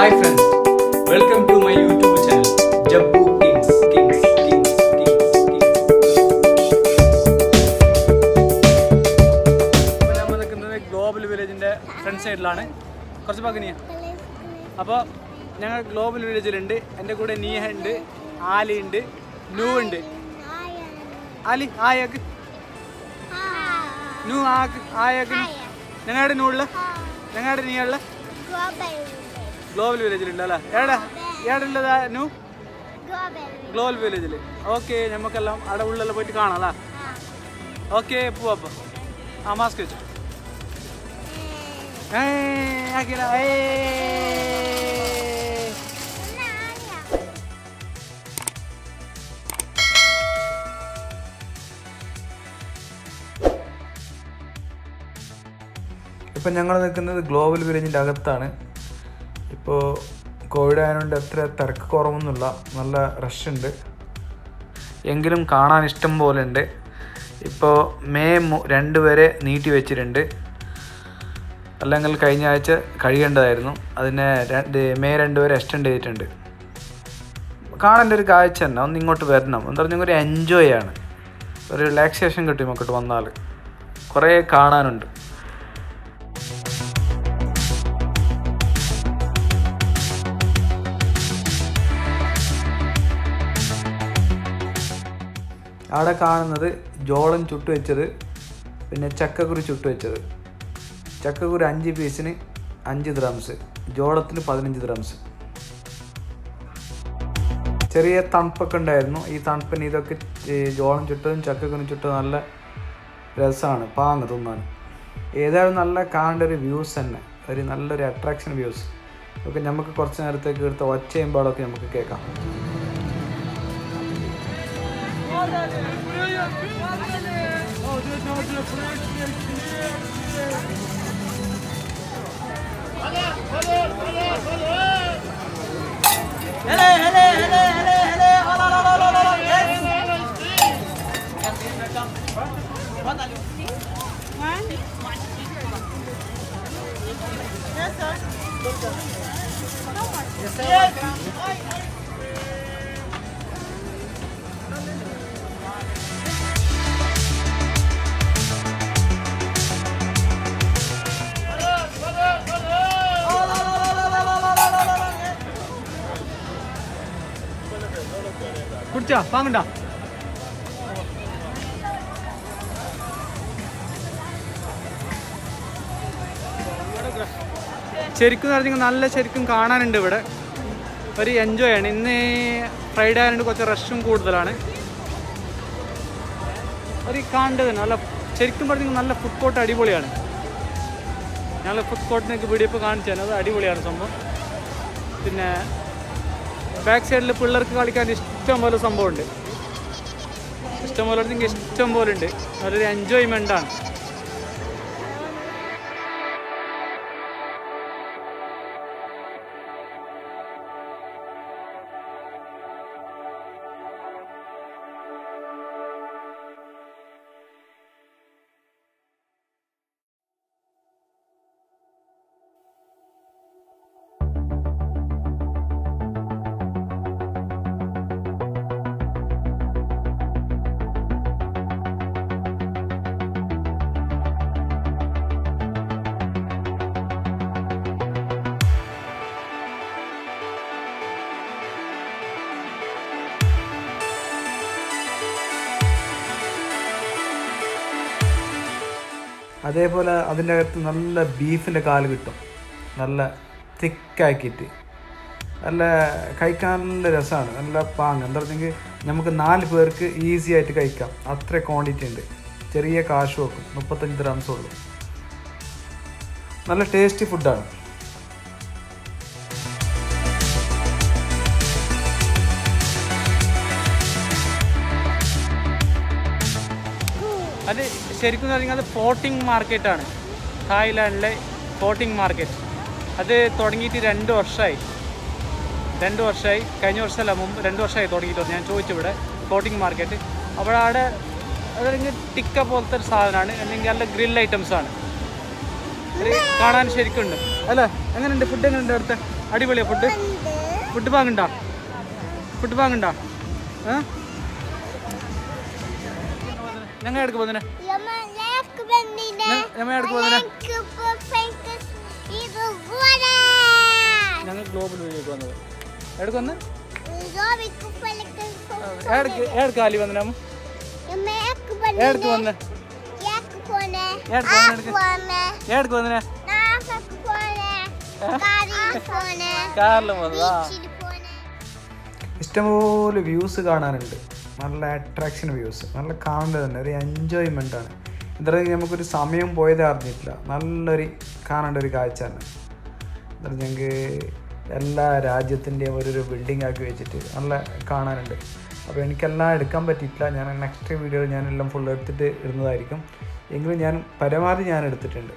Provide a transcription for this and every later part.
Hi friends welcome to my YouTube channel Jabbu kings kings kings kings ഇപ്പോൾ നമ്മൾ നിൽക്കുന്നത് global വില്ലേജിൻ്റെ front സൈഡിലാണ് കുറച്ച് പകനിയ അപ്പോൾ ഞങ്ങൾ ഗ്ലോബൽ വില്ലേജിലുണ്ട് എൻ്റെ കൂടെ നീഹ ഉണ്ട് ആലി ഉണ്ട് നൂ ഉണ്ട് ആലി ആയാക്ക് നൂ ആക്ക് ആയാക്ക് ഞങ്ങളുടെ നൂള്ള ഞങ്ങളുടെ നീ ഉള്ള ഗ്ലോബൽ വില്ലേജിലുണ്ട് അല്ലേ എവിടെ എവിടെ ഉള്ളതാ നൂ ഗ്ലോബൽ വില്ലേജിൽ ഓക്കെ നമുക്കെല്ലാം അവിടെ ഉള്ളിൽ പോയിട്ട് കാണാം അല്ലേ ഓക്കെ പോവാ അപ്പോൾ ആ മാസ്ക് വെച്ചു ഏയ്, ആക്കിയില്ല. ഏയ്. ഇപ്പം ഞങ്ങൾ നിൽക്കുന്നത് ഗ്ലോബൽ വില്ലേജിൻ്റെ അകത്താണ് ഇപ്പോൾ കോവിഡ് ആയതുകൊണ്ട് അത്ര തിരക്ക് കുറവൊന്നുമില്ല നല്ല റഷ് ഉണ്ട് എങ്കിലും കാണാൻ ഇഷ്ടം പോലെ ഉണ്ട് ഇപ്പോൾ മെയ് മു- രണ്ട് വരെ നീട്ടി വെച്ചിട്ടുണ്ട് അല്ലെങ്കിൽ കഴിഞ്ഞ ആഴ്ച കഴിയേണ്ടതായിരുന്നു അതിനെ രണ്ട് മെയ് രണ്ട് വരെ എക്സ്റ്റെൻഡ് ചെയ്തിട്ടുണ്ട് കാണേണ്ട ഒരു കാഴ്ച തന്നെ ഒന്ന് ഇങ്ങോട്ട് വരണം എന്താ പറഞ്ഞാൽ ഒരു എൻജോയ് ആണ് ഒരു റിലാക്സേഷൻ കിട്ടും ഇങ്ങോട്ട് വന്നാൽ കുറേ കാണാനുണ്ട് അവിടെ കാണുന്നത് ജോളം ചുട്ട് വെച്ചത് പിന്നെ ചക്കക്കുരു ചുട്ട് വെച്ചത് ചക്കക്കുരു അഞ്ച് പീസിന് അഞ്ച് ദ്രംസ് ജോളത്തിന് പതിനഞ്ച് ദ്രംസ് ചെറിയ തണുപ്പൊക്കെ ഉണ്ടായിരുന്നു ഈ തണുപ്പിന് ഇതൊക്കെ ഈ ജോളം ചുട്ടതും ചക്കക്കുരു ചുട്ടതും നല്ല രസമാണ് പാങ്ങ് തിന്നാൻ ഏതായാലും നല്ല കാണേണ്ട ഒരു വ്യൂസ് തന്നെ ഒരു നല്ലൊരു അട്രാക്ഷൻ വ്യൂസ് ഒക്കെ നമുക്ക് കുറച്ച് നേരത്തേക്ക് എടുത്ത ഒച്ചയും പാടൊക്കെ നമുക്ക് കേൾക്കാം കുടിച്ചാ പാങ്ങണ്ടാ ശരിക്കും പറഞ്ഞാൽ നല്ല ശരിക്കും കാണാനുണ്ട് ഇവിടെ ഒരു എൻജോയ് ആണ് ഇന്ന് ഫ്രൈഡേ ആയതുകൊണ്ട് കുറച്ച് റഷും കൂടുതലാണ് ഒരു കാണേണ്ടത് നല്ല ശരിക്കും പറഞ്ഞാൽ നല്ല ഫുഡ് കോർട്ട് അടിപൊളിയാണ് ഞങ്ങൾ ഫുഡ് കോർട്ടിനൊക്കെ വീഡിയോ ഇപ്പോൾ കാണിച്ചു തരാം അത് അടിപൊളിയാണ് സംഭവം പിന്നെ ബാക്ക് സൈഡിൽ പിള്ളേർക്ക് കളിക്കാൻ ഇഷ്ടം പോലെ സംഭവമുണ്ട് ഇഷ്ടം പോലെ ഉണ്ടെങ്കിൽ ഇഷ്ടം പോലെ ഉണ്ട് നല്ലൊരു എൻജോയ്മെൻ്റ് ആണ് അതേപോലെ അതിൻ്റെ അകത്ത് നല്ല ബീഫിൻ്റെ കാല് കിട്ടും നല്ല തിക്കാക്കിയിട്ട് നല്ല കഴിക്കാൻ നല്ല രസമാണ് നല്ല പാങ്ങ് എന്താ പറഞ്ഞെങ്കിൽ നമുക്ക് നാല് പേർക്ക് ഈസി ആയിട്ട് കഴിക്കാം അത്ര ക്വാണ്ടിറ്റി ഉണ്ട് ചെറിയ കാശ് വെക്കും മുപ്പത്തഞ്ച് ഗ്രാംസ് ഉള്ളൂ നല്ല ടേസ്റ്റി ഫുഡാണ് അത് ശരിക്കും പറഞ്ഞാൽ അത് ഫ്ലോട്ടിംഗ് മാർക്കറ്റാണ് തായ്ലാൻഡിലെ ഫ്ലോട്ടിംഗ് മാർക്കറ്റ് അത് തുടങ്ങിയിട്ട് രണ്ട് വർഷമായി രണ്ട് വർഷമായി കഴിഞ്ഞ വർഷമല്ല മുമ്പ് രണ്ട് വർഷമായി തുടങ്ങിയിട്ട് ഞാൻ ചോദിച്ചു ഇവിടെ ഫ്ലോട്ടിംഗ് മാർക്കറ്റ് അപ്പോൾ അവിടെ അതല്ലെങ്കിൽ ടിക്ക പോലത്തെ ഒരു സാധനമാണ് അല്ലെങ്കിൽ നല്ല ഗ്രിൽ ഐറ്റംസ് ആണ് ഇത് കാണാൻ ശരിക്കുണ്ട് അല്ല എങ്ങനെയുണ്ട് ഫുഡ് എങ്ങനെയുണ്ട് അവിടുത്തെ അടിപൊളിയാ ഫുഡ് ഫുഡ് വാങ്ങണ്ട ഫുഡ് വാങ്ങണ്ട ഏ ഞങ്ങൾ എടുക്ക് പോകുന്നേ ഞങ്ങൾ എടുക്ക് പോകുന്നേ ഞങ്ങൾ ഗ്ലോബൽ വഴിയൊക്കെ വന്നത് എടക്ക് വന്ന് ഏടക്ക് ഏടക്ക് ആലി വന്നേ അമ്മ ഏടക്ക് വന്നേ ഏടക്ക് വന്നേ ഏടക്ക് വന്നേ കാറിൽ വന്നതാ ഇഷ്ടംപോലെ വ്യൂസ് കാണാനുണ്ട് നല്ല അട്രാക്ഷൻ വ്യൂസ് നല്ല കാണേണ്ടത് തന്നെ ഒരു എൻജോയ്മെൻ്റ് ആണ് എന്തായാലും നമുക്കൊരു സമയം പോയതേ അറിഞ്ഞിട്ടില്ല നല്ലൊരു കാണേണ്ട ഒരു കാഴ്ച തന്നെ എന്തായാലും ഞങ്ങൾക്ക് എല്ലാ രാജ്യത്തിൻ്റെയും ഒരു ബിൽഡിംഗ് ആക്കി വെച്ചിട്ട് നല്ല കാണാനുണ്ട് അപ്പോൾ എനിക്കെല്ലാം എടുക്കാൻ പറ്റിയിട്ടില്ല ഞാൻ നെക്സ്റ്റ് വീഡിയോയിൽ ഞാനെല്ലാം ഫുൾ എടുത്തിട്ട് ഇടുന്നതായിരിക്കും എങ്കിലും ഞാൻ പരമാവധി ഞാൻ എടുത്തിട്ടുണ്ട്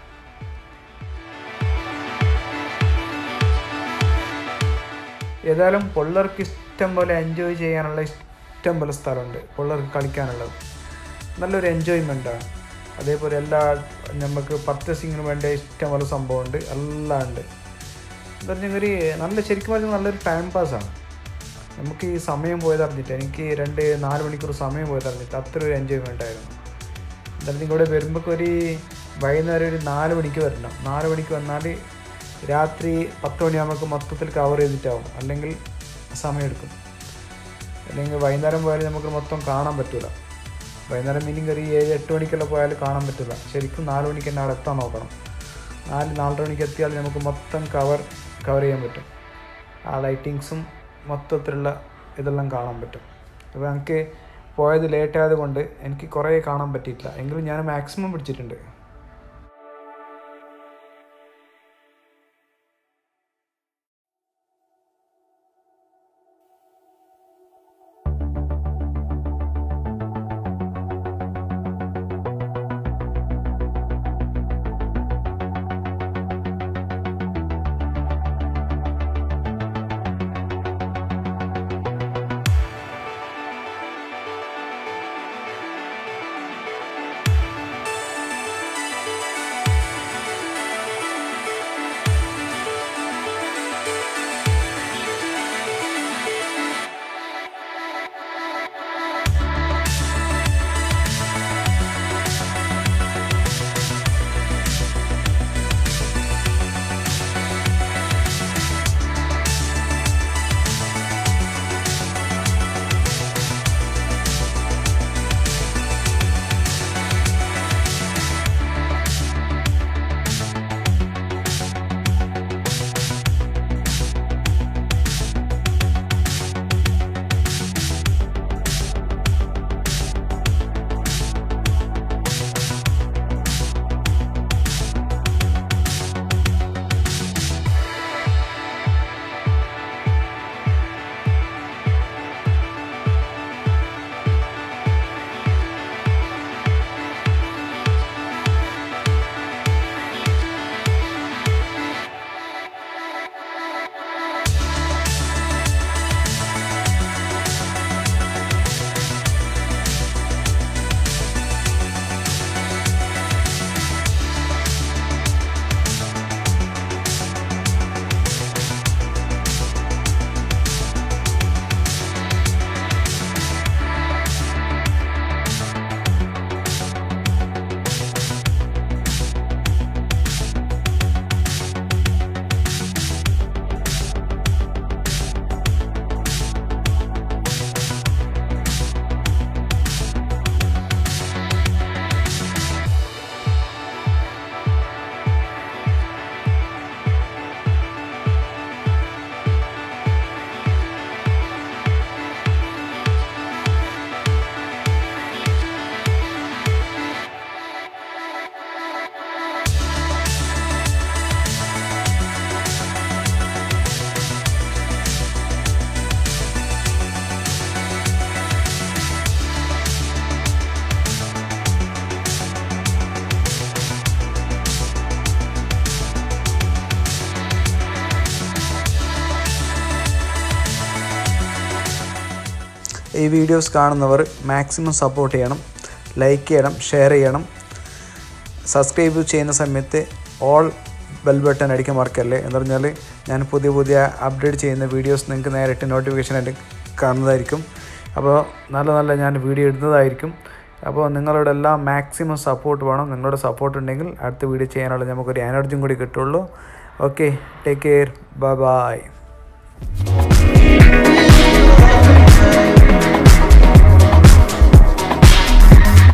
ഏതായാലും പിള്ളേർക്ക് ഇഷ്ടം പോലെ എൻജോയ് ചെയ്യാനുള്ള ഇഷ്ടം പോലെ സ്ഥലമുണ്ട് പിള്ളേർക്ക് കളിക്കാനുള്ളത് നല്ലൊരു എൻജോയ്മെൻ്റാണ് അതേപോലെ എല്ലാ നമുക്ക് പർച്ചേസിങ്ങിന് വേണ്ട ഇഷ്ടം പോലെ സംഭവമുണ്ട് എല്ലാം ഉണ്ട് എന്താ പറഞ്ഞാൽ ഒരു നല്ല ശരിക്കും പറഞ്ഞാൽ നല്ലൊരു ടൈം പാസ്സാണ് നമുക്ക് ഈ സമയം പോയത് അറിഞ്ഞിട്ട് എനിക്ക് രണ്ട് നാല് മണിക്കൂർ സമയം പോയത് അറിഞ്ഞിട്ട് അത്ര ഒരു എൻജോയ്മെൻ്റ് ആയിരുന്നു എന്തായാലും ഇവിടെ വരുമ്പോൾ ഒരു വൈകുന്നേരം ഒരു നാല് മണിക്ക് വരണം നാല് മണിക്ക് വന്നാൽ രാത്രി പത്ത് മണിയാകുമ്പോൾ മൊത്തത്തിൽ കവർ ചെയ്തിട്ടാവും അല്ലെങ്കിൽ സമയമെടുക്കും അല്ലെങ്കിൽ വൈകുന്നേരം പോയാൽ നമുക്ക് മൊത്തം കാണാൻ പറ്റില്ല വൈകുന്നേരം മീനിങ് ഒരു ഏഴ് എട്ട് മണിക്കെല്ലാം പോയാൽ കാണാൻ പറ്റില്ല ശരിക്കും നാല് മണിക്ക് തന്നെ അവിടെ എത്താൻ നോക്കണം നാല് നാലര മണിക്ക് എത്തിയാൽ നമുക്ക് മൊത്തം കവർ കവർ ചെയ്യാൻ പറ്റും ആ ലൈറ്റിങ്സും മൊത്തത്തിലുള്ള ഇതെല്ലാം കാണാൻ പറ്റും അപ്പോൾ എനിക്ക് പോയത് ലേറ്റ് ആയതുകൊണ്ട് എനിക്ക് കുറേ കാണാൻ പറ്റിയിട്ടില്ല എങ്കിലും ഞാൻ മാക്സിമം പിടിച്ചിട്ടുണ്ട് ഈ വീഡിയോസ് കാണുന്നവർ മാക്സിമം സപ്പോർട്ട് ചെയ്യണം ലൈക്ക് ചെയ്യണം ഷെയർ ചെയ്യണം സബ്സ്ക്രൈബ് ചെയ്യുന്ന സമയത്ത് ഓൾ ബെൽ ബട്ടൺ അടിക്കാൻ മറക്കല്ലേ എന്ന് പറഞ്ഞാൽ ഞാൻ പുതിയ പുതിയ അപ്ഡേറ്റ് ചെയ്യുന്ന വീഡിയോസ് നിങ്ങൾക്ക് നേരിട്ട് നോട്ടിഫിക്കേഷനായിട്ട് കാണുന്നതായിരിക്കും അപ്പോൾ നല്ല നല്ല ഞാൻ വീഡിയോ ഇടുന്നതായിരിക്കും അപ്പോൾ നിങ്ങളുടെ എല്ലാം മാക്സിമം സപ്പോർട്ട് വേണം നിങ്ങളുടെ സപ്പോർട്ട് ഉണ്ടെങ്കിൽ അടുത്ത വീഡിയോ ചെയ്യാനുള്ള നമുക്കൊരു എനർജിയും കൂടി കിട്ടുള്ളൂ okay take care bye by